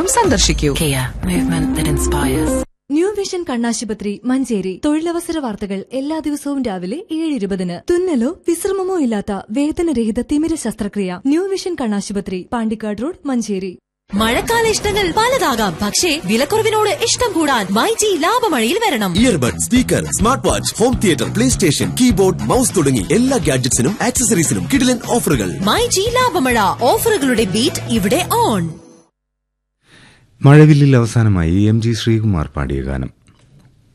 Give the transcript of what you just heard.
സന്ദർശിക്കൂ Kia, movement that inspires. New vision കണ്ണാശുപത്രി മഞ്ചേരി തൊഴിലവസര വാർത്തകൾ എല്ലാ ദിവസവും രാവിലെ ഏഴ് ഇരുപതിന് തുന്നലോ വിശ്രമമോ ഇല്ലാത്ത വേദനരഹിത തിമിര ശസ്ത്രക്രിയ ന്യൂ വിഷൻ കണ്ണാശുപത്രി പാണ്ടിക്കാട് റോഡ് മഞ്ചേരി മഴക്കാല ഇഷ്ടങ്ങൾ പലതാകാം പക്ഷേ വിലക്കുറവിനോട് ഇഷ്ടം കൂടാൻ മൈജി ലാഭമഴയിൽ വരണം earbud speaker smart watch home theatre play station keyboard mouse തുടങ്ങി എല്ലാ ഗാഡ്ജറ്റ്സിനും ആക്സസറീസിനും കിടിലൻ ഓഫറുകൾ മൈജി ലാഭമഴ ഓഫറുകളുടെ ബീറ്റ് ഇവിടെ ഓൺ മഴവില്ലിൽ അവസാനമായി എം ജി ശ്രീകുമാർ പാടിയ ഗാനം